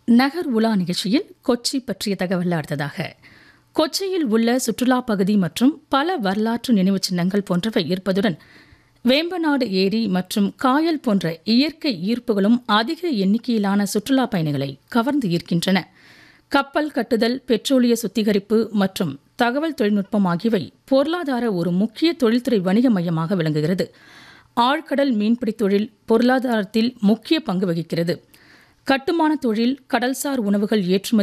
நகர் உலா நிகழ்ச்சியில் கொச்சி பற்றிய தகவல் அடுத்ததாக கொச்சியில் உள்ள சுற்றுலா பகுதி மற்றும் பல வரலாற்று நினைவுச் சின்னங்கள் போன்றவை இருப்பதுடன் வேம்பநாடு ஏரி மற்றும் காயல் போன்ற இயற்கை ஈர்ப்புகளும் அதிக எண்ணிக்கையிலான சுற்றுலா பயணிகளை கவர்ந்து ஈர்க்கின்றன கப்பல் கட்டுதல் பெட்ரோலிய சுத்திகரிப்பு மற்றும் தகவல் தொழில்நுட்பம் ஆகியவை பொருளாதார ஒரு முக்கிய தொழில்துறை வணிக மையமாக விளங்குகிறது ஆழ்கடல் மீன்பிடி தொழில் பொருளாதாரத்தில் முக்கிய பங்கு வகிக்கிறது கட்டுமான தொழில் கடல்சார் உணவுகள் ஏற்றுமதி